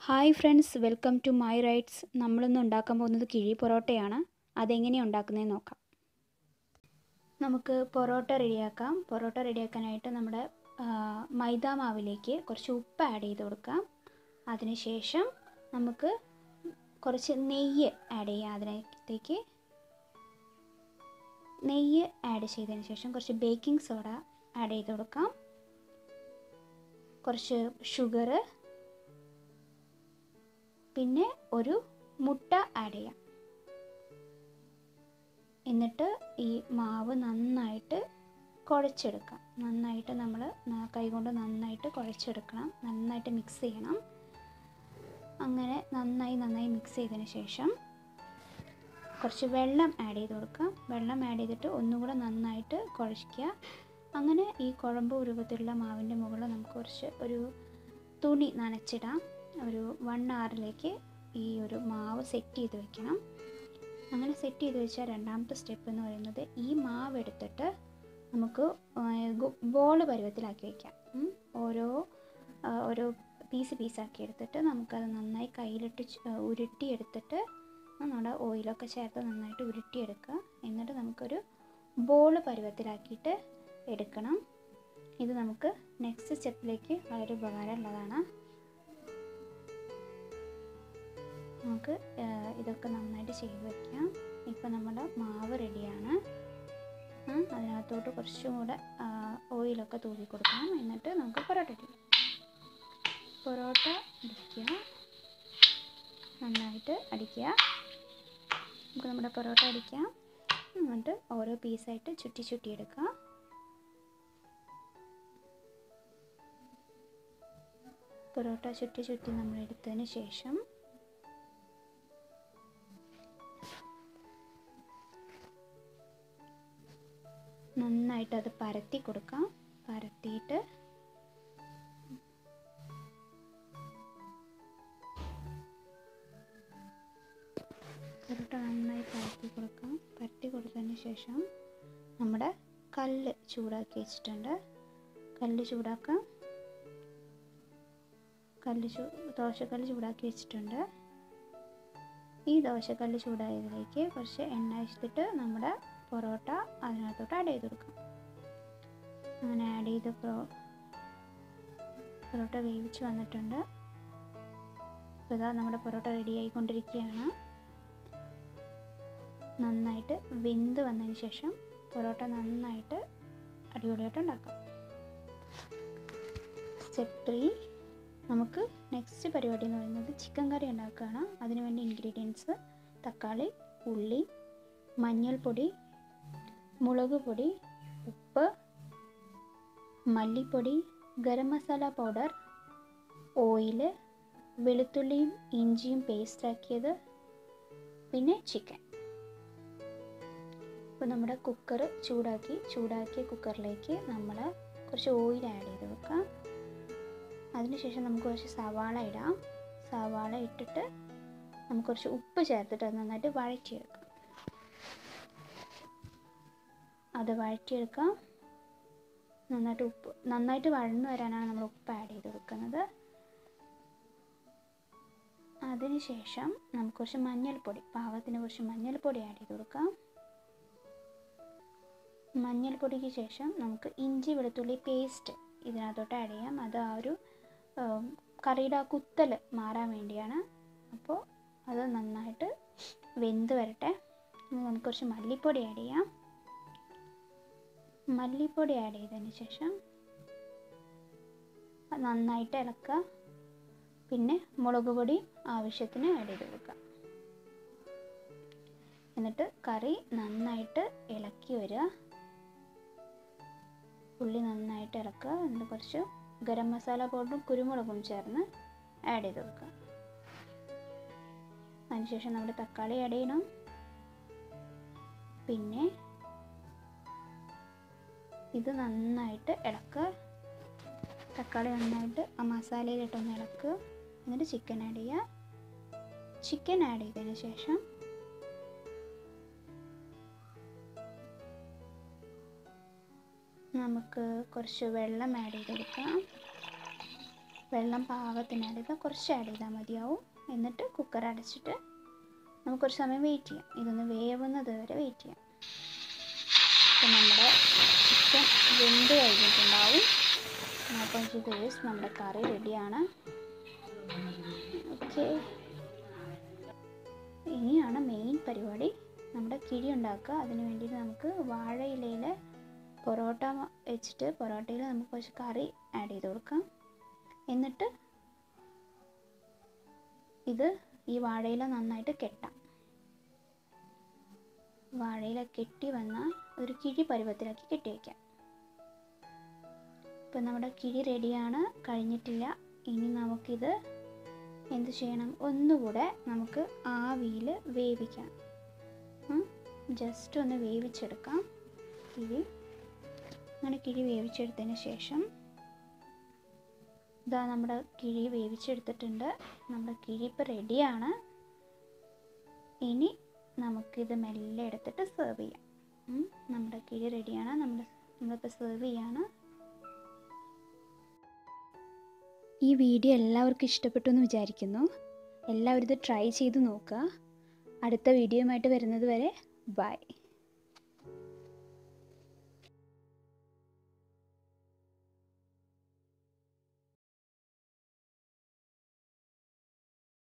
Hi friends welcome to my rights നമ്മളിന്ന് ഉണ്ടാക്കാൻ പോകുന്നത് കിഴി പൊറോട്ടയാണ് അതെങ്ങനെയാണ് ഉണ്ടാക്കുന്നതെന്ന് നോക്കാം നമുക്ക് പൊറോട്ട റെഡിയാക്കാം പൊറോട്ട റെഡിയാക്കാനായിട്ട് നമ്മുടെ ആ, മൈദാ മാവിലേക്ക് കുറച്ച് ഉപ്പ് ആഡ് ചെയ്ത് കൊടുക്കാം അതിനുശേഷം നമുക്ക് കുറച്ച് നെയ്യ് ആഡ് ചെയ്യാം അതിനകത്തേക്ക് നെയ്യ് ആഡ് ചെയ്തതിന് ശേഷം കുറച്ച് ബേക്കിംഗ് സോഡ ആഡ് ചെയ്ത് കൊടുക്കാം കുറച്ച് ഷുഗർ പിന്നെ ഒരു മുട്ട ആഡ് ചെയ്യാം എന്നിട്ട് ഈ മാവ് നന്നായിട്ട് കുഴച്ചെടുക്കാം നന്നായിട്ട് നമ്മൾ കൈകൊണ്ട് നന്നായിട്ട് കുഴച്ചെടുക്കണം നന്നായിട്ട് മിക്സ് ചെയ്യണം അങ്ങനെ നന്നായി നന്നായി മിക്സ് ചെയ്തതിന് ശേഷം കുറച്ച് വെള്ളം ആഡ് ചെയ്ത് കൊടുക്കാം വെള്ളം ആഡ് ചെയ്തിട്ട് ഒന്നുകൂടെ നന്നായിട്ട് കുഴയ്ക്കുക അങ്ങനെ ഈ കുഴമ്പ് രൂപത്തിലുള്ള മാവിൻ്റെ മുകളിൽ നമുക്ക് കുറച്ച് ഒരു തുണി നനച്ചിടാം ഒരു വൺ അവറിലേക്ക് ഈ ഒരു മാവ് സെറ്റ് ചെയ്ത് വെക്കണം അങ്ങനെ സെറ്റ് ചെയ്ത് വെച്ചാൽ രണ്ടാമത്തെ സ്റ്റെപ്പ് എന്ന് പറയുന്നത് ഈ മാവ് എടുത്തിട്ട് നമുക്ക് ബോൾ പരുവത്തിലാക്കി വയ്ക്കാം ഉം. ഓരോ ആ, ഓരോ പീസ് പീസാക്കി എടുത്തിട്ട് നമുക്കത് നന്നായി കയ്യിലിട്ട് ചു- ഉരുട്ടി എടുത്തിട്ട് നമ്മുടെ ഓയിലൊക്കെ ചേർത്ത് നന്നായിട്ട് ഉരുട്ടിയെടുക്കുക എന്നിട്ട് നമുക്കൊരു ബോൾ പരുവത്തിലാക്കിയിട്ട് എടുക്കണം ഇത് നമുക്ക് നെക്സ്റ്റ് സ്റ്റെപ്പിലേക്ക് വളരെ ഉപകാരമുള്ളതാണ് നമുക്ക് ആ, ഇതൊക്കെ നന്നായിട്ട് ചെയ്ത് വയ്ക്കാം ഇപ്പോൾ നമ്മുടെ മാവ് റെഡിയാണ് ആ, അതിനകത്തോട്ട് കുറച്ചും കൂടെ ആ, ഓയിലൊക്കെ തൂക്കി കൊടുക്കണം എന്നിട്ട് നമുക്ക് പൊറോട്ട അടിക്കാം പൊറോട്ട അടിക്കുക നന്നായിട്ട് അടിക്കുക നമുക്ക് നമ്മുടെ പൊറോട്ട അടിക്കാം എന്നിട്ട് ഓരോ പീസായിട്ട് ചുറ്റി ചുറ്റി എടുക്കുക പൊറോട്ട ചുറ്റി ചുറ്റി നമ്മൾ എടുത്തതിന് ശേഷം നന്നായിട്ട് അത് പരത്തി കൊടുക്കാം പരത്തിയിട്ട് പൊറോട്ട നന്നായി പരത്തി കൊടുക്കാം പരത്തി കൊടുത്തതിന് ശേഷം നമ്മുടെ കല്ല് ചൂടാക്കി വെച്ചിട്ടുണ്ട് കല്ല് ചൂടാക്കാം കല്ല് ചൂ ദോശക്കല്ല് ചൂടാക്കി വെച്ചിട്ടുണ്ട് ഈ ദോശക്കല്ല് ചൂടായതിലേക്ക് കുറച്ച് എണ്ണ വെച്ചിട്ട് നമ്മുടെ പൊറോട്ട അതിനകത്തോട്ട് ആഡ് ചെയ്ത് കൊടുക്കാം അങ്ങനെ ആഡ് ചെയ്ത് പൊറോ പൊറോട്ട വേവിച്ച് വന്നിട്ടുണ്ട് അപ്പോൾ ഇതാ നമ്മുടെ പൊറോട്ട റെഡി ആയിക്കൊണ്ടിരിക്കുകയാണ് നന്നായിട്ട് വെന്ത് വന്നതിന് ശേഷം പൊറോട്ട നന്നായിട്ട് അടിപൊളിയായിട്ട് ഉണ്ടാക്കാം സ്റ്റെപ്പ് ത്രീ നമുക്ക് നെക്സ്റ്റ് പരിപാടി എന്ന് പറയുന്നത് ചിക്കൻ കറി ഉണ്ടാക്കുകയാണ് അതിനുവേണ്ടി ഇൻഗ്രീഡിയൻസ് തക്കാളി ഉള്ളി മഞ്ഞൾപ്പൊടി മുളക് പൊടി ഉപ്പ് മല്ലിപ്പൊടി ഗരം മസാല പൗഡർ ഓയില് വെളുത്തുള്ളിയും ഇഞ്ചിയും പേസ്റ്റാക്കിയത് പിന്നെ ചിക്കൻ അപ്പോൾ നമ്മുടെ കുക്കർ ചൂടാക്കി ചൂടാക്കിയ കുക്കറിലേക്ക് നമ്മൾ കുറച്ച് ഓയിൽ ആഡ് ചെയ്ത് വെക്കാം അതിനുശേഷം നമുക്ക് കുറച്ച് സവാള ഇടാം സവാള ഇട്ടിട്ട് നമുക്ക് കുറച്ച് ഉപ്പ് ചേർത്തിട്ട് അത് നന്നായിട്ട് വഴറ്റിയെടുക്കാം അത് വഴറ്റിയെടുക്കാം നന്നായിട്ട് ഉപ്പ് നന്നായിട്ട് വഴന്നു വരാനാണ് നമ്മൾ ഉപ്പ് ആഡ് ചെയ്ത് കൊടുക്കുന്നത് അതിനുശേഷം നമുക്ക് കുറച്ച് മഞ്ഞൾപ്പൊടി പാകത്തിന് കുറച്ച് മഞ്ഞൾപ്പൊടി ആഡ് ചെയ്ത് കൊടുക്കാം മഞ്ഞൾപ്പൊടിക്ക് ശേഷം നമുക്ക് ഇഞ്ചി വെളുത്തുള്ളി പേസ്റ്റ് ഇതിനകത്തോട്ട് ആഡ് ചെയ്യാം അത് ആ ഒരു ഉം, കറിയുടെ ആ കുത്തൽ മാറാൻ വേണ്ടിയാണ് അപ്പോൾ അത് നന്നായിട്ട് വെന്ത് വരട്ടെ ഇനി നമുക്ക് കുറച്ച് മല്ലിപ്പൊടി ആഡ് ചെയ്യാം മല്ലിപ്പൊടി ആഡ് ചെയ്തതിന് ശേഷം അത് നന്നായിട്ട് ഇളക്കുക പിന്നെ മുളക് പൊടി ആവശ്യത്തിന് ആഡ് ചെയ്ത് കൊടുക്കുക എന്നിട്ട് കറി നന്നായിട്ട് ഇളക്കി വരിക ഉള്ളി നന്നായിട്ട് ഇളക്കുക എന്നിട്ട് കുറച്ച് ഗരം മസാല പൗഡറും കുരുമുളകും ചേർന്ന് ആഡ് ചെയ്ത് കൊടുക്കുക അതിനുശേഷം നമ്മുടെ തക്കാളി ആഡ് ചെയ്യണം പിന്നെ ഇത് നന്നായിട്ട് ഇളക്കുക തക്കാളി നന്നായിട്ട് ആ മസാലയിലിട്ടൊന്ന് ഇളക്കുക എന്നിട്ട് ചിക്കൻ ആഡ് ചെയ്യുക ചിക്കൻ ആഡ് ചെയ്തതിന് ശേഷം നമുക്ക് കുറച്ച് വെള്ളം ആഡ് ചെയ്ത് കൊടുക്കാം വെള്ളം പാകത്തിന് ആഡ് ചെയ്താൽ കുറച്ച് ആഡ് ചെയ്താൽ മതിയാവും എന്നിട്ട് കുക്കർ അടച്ചിട്ട് നമുക്ക് കുറച്ച് സമയം വെയിറ്റ് ചെയ്യാം ഇതൊന്ന് വേവുന്നത് വരെ വെയിറ്റ് ചെയ്യാം അപ്പോൾ നമ്മുടെ ചിക്കൻ വെന്ത് കഴിഞ്ഞിട്ടുണ്ടാവും അപ്പോൾ ഗേസ് നമ്മുടെ കറി റെഡിയാണ് ഓക്കെ ഇനിയാണ് മെയിൻ പരിപാടി നമ്മുടെ കിഴി ഉണ്ടാക്കുക അതിന് വേണ്ടിയിട്ട് നമുക്ക് വാഴയിലയിൽ പൊറോട്ട വെച്ചിട്ട് പൊറോട്ടയിൽ നമുക്ക് കുറച്ച് കറി ആഡ് ചെയ്ത് കൊടുക്കാം എന്നിട്ട് ഇത് ഈ വാഴയില നന്നായിട്ട് കെട്ടാം വാഴയില കെട്ടി വന്നാൽ ഒരു കിഴി പരുവത്തിലാക്കി കെട്ടി വയ്ക്കാം ഇപ്പം നമ്മുടെ കിഴി റെഡിയാണ് കഴിഞ്ഞിട്ടില്ല ഇനി നമുക്കിത് എന്ത് ചെയ്യണം ഒന്നുകൂടെ നമുക്ക് ആവിയിൽ വേവിക്കണം ജസ്റ്റ് ഒന്ന് വേവിച്ചെടുക്കാം കിഴി അങ്ങനെ കിഴി വേവിച്ചെടുത്തതിന് ശേഷം ഇതാ നമ്മുടെ കിഴി വേവിച്ചെടുത്തിട്ടുണ്ട് നമ്മുടെ കിഴി ഇപ്പോൾ റെഡിയാണ് ഇനി നമുക്കിത് മെല്ലെ എടുത്തിട്ട് സെർവ് ചെയ്യാം ഉം, നമ്മുടെ കിഴി റെഡിയാണ് നമ്മൾ നമ്മളിപ്പോൾ സെർവ് ചെയ്യാണ് ഈ വീഡിയോ എല്ലാവർക്കും ഇഷ്ടപ്പെട്ടു എന്ന് വിചാരിക്കുന്നു എല്ലാവരും ഇത് ട്രൈ ചെയ്ത് നോക്കുക അടുത്ത വീഡിയോയുമായിട്ട് വരുന്നത് വരെ ബൈ